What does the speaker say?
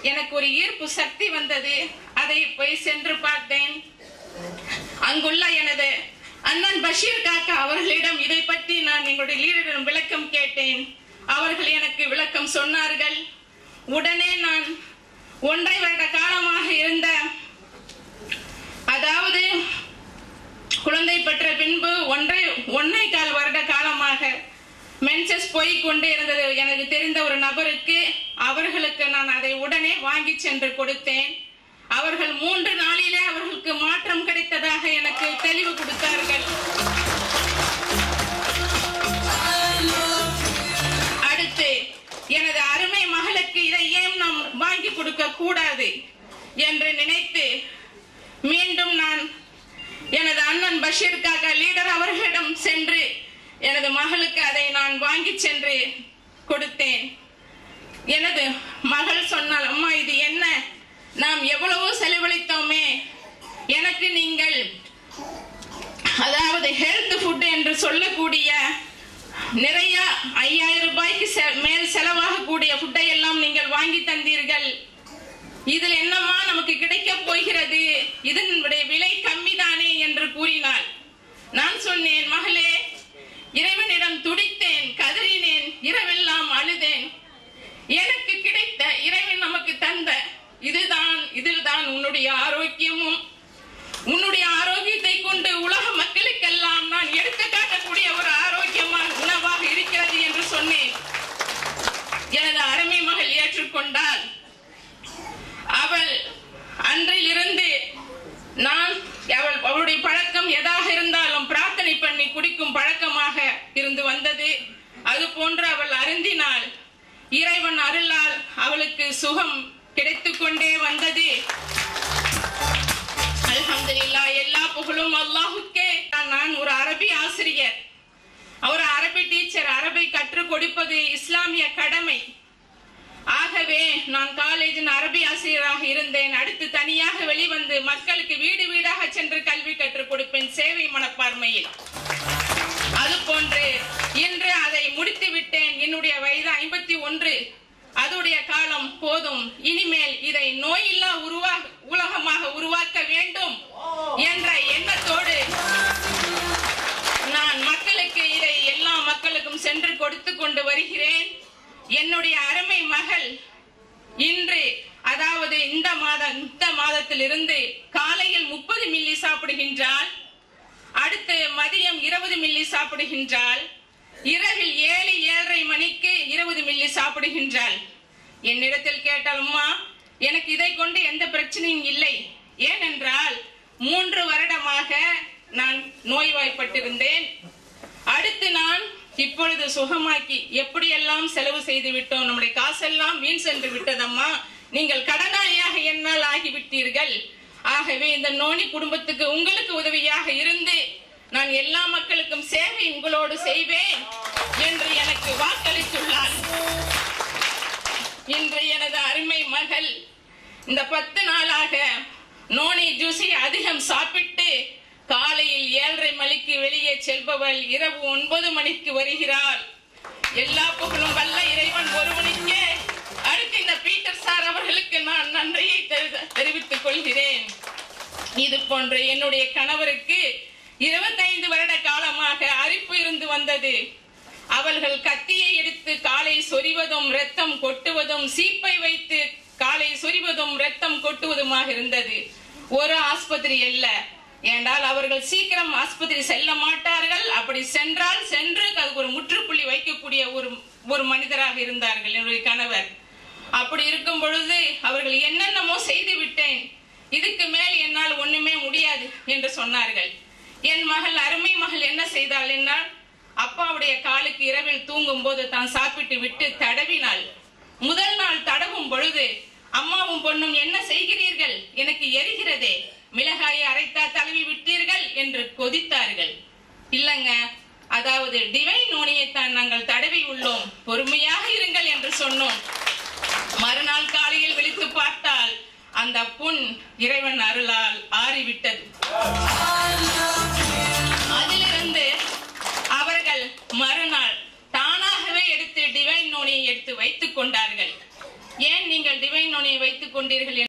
எனக்கு ஒரு ஈர்ப்பு சக்தி வந்தது அதை போய் சென்று பார்த்தேன் அங்குள்ள எனது அண்ணன் பஷீர் காக்கா அவர்களிடம் இதை பற்றி நான் எங்களுடைய லீடரிடம் விளக்கம் கேட்டேன் அவர்கள் எனக்கு விளக்கம் சொன்னார்கள் உடனே நான் ஒன்றை வருட காலமாக இருந்த அதாவது குழந்தை பெற்ற பின்பு ஒன்றை ஒன்றை கால் வருட காலமாக மென்சஸ் போய் கொண்டு இருந்தது எனக்கு தெரிந்த ஒரு நபருக்கு அவர்களுக்கு நான் அதை உடனே வாங்கி சென்று கொடுத்தேன் அவர்கள் மூன்று நாளிலே அவர்களுக்கு மாற்றம் கிடைத்ததாக எனக்கு தெளிவு கொடுத்தார்கள் அடுத்து எனது அருமை மகளுக்கு இதை ஏன் நாம் வாங்கி கொடுக்க கூடாது என்று நினைத்து மீண்டும் நான் எனது அண்ணன் பஷீர் காக்கா லீடர் அவர்களிடம் சென்று எனது மகளுக்கு அதை நான் வாங்கி சென்று கொடுத்தேன் எனது மகள் சொன்னாள் அம்மா இது என்ன நாம் எவ்வளவோ செலவழித்தோமே எனக்கு நீங்கள் அதாவது ஹெல்த் ஃபுட் என்று சொல்லக்கூடிய நிறைய ஐயாயிரம் ரூபாய்க்கு செ- மேல் செலவாகக்கூடிய ஃபுட்டை எல்லாம் நீங்கள் வாங்கி தந்தீர்கள் இதில் என்னம்மா நமக்கு கிடைக்க போகிறது இதனுடைய விலை கம்மிதானே என்று கூறினாள் நான் சொன்னேன் மகளே இறைவனிடம் துடித்தேன் கதறினேன் இரவெல்லாம் அழுதேன் எனக்கு கிடைத்த இறைவன் நமக்கு தந்த இதுதான் இதில்தான் உன்னுடைய ஆரோக்கியமும் உன்னுடைய ஆரோக்கியத்தை கொண்டு உலக மக்களுக்கெல்லாம் நான் எடுத்து காட்டக்கூடிய ஒரு ஆரோக்கியமான உணவாக இருக்கிறது என்று சொன்னேன் எனது அருமை மகள் ஏற்றுக்கொண்டால் அவள் அன்றிலிருந்து நான் அவள் அவளுடைய பழக்கம் எதாக இருந்தாலும் பிரார்த்தனை பண்ணி குடிக்கும் பழக்கமாக இருந்து வந்தது அது போன்று அவள் அருந்தினாள் இறைவன் அருளால் அவளுக்கு சுகம் கிடைத்துக் கொண்டே வந்தது அல்ஹம்துலில்லாஹ் எல்லா புகழும் அல்லாஹுக்கே நான் ஒரு அரபி ஆசிரியர் ஒரு அரபி டீச்சர் அரபை கற்றுக் கொடுப்பது இஸ்லாமிய கடமை ஆகவே நான் காலேஜின் அரபி ஆசிரியராக இருந்தேன் அடுத்து தனியாக வெளிவந்து மக்களுக்கு வீடு வீடாக சென்று கல்வி கற்றுக் கொடுப்பேன் சேவை மனப்பான்மையில் அது போன்று இன்று அதை முடித்து விட்டேன் என்னுடைய வயது ஐம்பத்தி ஒன்று அதுடைய காலம் போதும் இனிமேல் இதை நோயில்லா உருவா உலகமாக உருவாக்க வேண்டும் என்ற எண்ணத்தோடு நான் மக்களுக்கு இதை எல்லா மக்களுக்கும் சென்று கொடுத்து கொண்டு வருகிறேன் என்னுடைய அருமை மகள் இன்று அதாவது இந்த மாதம் இந்த மாதத்திலிருந்து காலையில் முப்பது மில்லி சாப்பிடுகின்றாள் அடுத்து மதியம் இருபது மில்லி சாப்பிடுகின்றாள் இரவில் ஏழு ஏழரை மணிக்கு இருபது மில்லி சாப்பிடுகின்றாள் என்னிடத்தில் கேட்டால் அம்மா எனக்கு இதை கொண்டு எந்த பிரச்சனையும் இல்லை ஏனென்றால் மூன்று வருடமாக நான் நோய்வாய்ப்பட்டிருந்தேன் அடுத்து நான் இப்பொழுது சுகமாக்கி எப்படியெல்லாம் செலவு செய்து விட்டோம் நம்முடைய காசெல்லாம் வீண் சென்று விட்டதம்மா நீங்கள் கடனாளியாக என்னால் ஆகிவிட்டீர்கள் ஆகவே இந்த நோனி குடும்பத்துக்கு உங்களுக்கு உதவியாக இருந்து நான் எல்லா மக்களுக்கும் சேவை உங்களோடு செய்வேன் என்று எனக்கு வாக்களித்துள்ளார் இன்று எனது அருமை மகள் இந்த பத்து நாளாக நோனி ஜூஸை அதிகம் சாப்பிட்டு காலையில் ஏழரை மணிக்கு வெளியே செல்பவள் இரவு ஒன்பது மணிக்கு வருகிறாள் எல்லா புகழும் வல்ல இறைவன் ஒருவனுக்கே அடுத்து இந்த பீட்டர் சார் அவர்களுக்கு நான் நன்றியை தெரி- தெரிவித்துக் கொள்கிறேன் இது போன்று என்னுடைய கணவருக்கு இருபத்தைந்து வருட காலமாக அரிப்பு இருந்து வந்தது அவர்கள் கத்தியை எடுத்து காலை சொரிவதும் ரத்தம் கொட்டுவதும் சீப்பை வைத்து காலை சொரிவதும் ரத்தம் கொட்டுவதுமாக இருந்தது ஒரு ஆஸ்பத்திரி அல்ல ஏண்டால் அவர்கள் சீக்கிரம் ஆஸ்பத்திரி செல்ல மாட்டார்கள் அப்படி சென்றால் சென்று அதுக்கு ஒரு முற்றுப்புள்ளி வைக்கக்கூடிய ஒரு ஒரு மனிதராக இருந்தார்கள் என்னுடைய கணவர் அப்படி இருக்கும் பொழுது அவர்கள் என்னென்னமோ செய்து விட்டேன் இதுக்கு மேல் என்னால் ஒண்ணுமே முடியாது என்று சொன்னார்கள் என் மகள் அருமை மகள் என்ன செய்தாள் என்றால் அப்பாவுடைய காலுக்கு இரவில் தூங்கும் போது தான் சாப்பிட்டு விட்டு தடவினாள் முதல் நாள் தடவும் பொழுது அம்மாவும் பொண்ணும் என்ன செய்கிறீர்கள் எனக்கு எரிகிறதே மிளகாயை அரைத்தா தழுவி விட்டீர்கள் என்று கொதித்தார்கள் இல்லங்க அதாவது டிவைன் நோனியைத்தான் நாங்கள் தடவி உள்ளோம் பொறுமையாக இருங்கள் என்று சொன்னோம் மறுநாள் காலையில் விழித்து பார்த்தால் அந்த புண் இறைவன் அருளால் ஆறிவிட்டது அதிலிருந்து அவர்கள் மறுநாள் தானாகவே எடுத்து டிவைன் நோனியை எடுத்து வைத்துக் கொண்டார்கள் ஏன் நீங்கள் டிவைன் நோனியை வைத்துக் கொண்டீர்கள்